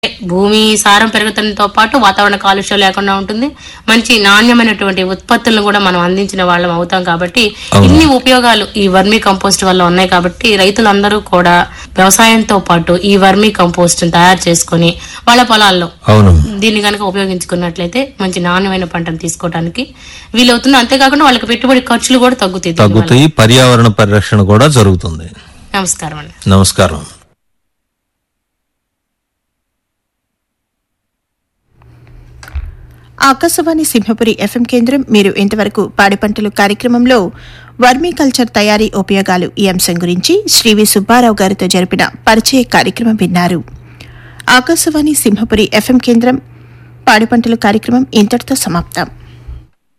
భూమి సారం పెరుగుతుండటంతో పాటు వాతావరణ కాలుష్యం లేకుండా ఉంటుంది మంచి నాణ్యమైనటువంటి ఉత్పత్తులను కూడా మనం అందించిన వాళ్ళం అవుతాం కాబట్టి ఇన్ని ఉపయోగాలు ఈ వర్మీ కంపోస్ట్ వల్ల ఉన్నాయి కాబట్టి రైతులందరూ కూడా వ్యవసాయంతో పాటు ఈ వర్మీ కంపోస్ట్ తయారు చేసుకొని వాళ్ళ పొలాల్లో అవును దీన్ని కనుక ఉపయోగించుకున్నట్లయితే మంచి నాణ్యమైన పంటను తీసుకోవడానికి వీలవుతుంది అంతేకాకుండా వాళ్ళకి పెట్టుబడి ఖర్చులు కూడా తగ్గుతాయి దీనివల్ల. తగ్గుతాయి పర్యావరణ పరిరక్షణ కూడా జరుగుతుంది నమస్కారం అండి నమస్కారం ఆకాశవాణి సింహపురి ఎఫ్ఎం కేంద్రం మీరు ఇంతవరకు పాడి పంటలు కార్యక్రమంలో వర్మీ కల్చర్ తయారీ ఉపయోగాలు ఈ అంశం గురించి శ్రీ వి సుబ్బారావు గారితో జరిపిన పరిచయ కార్యక్రమం విన్నారు ఆకాశవాణి సింహపురి ఎఫ్ఎం కేంద్రం పాడి పంటలు కార్యక్రమం ఇంతటితో సమాప్తం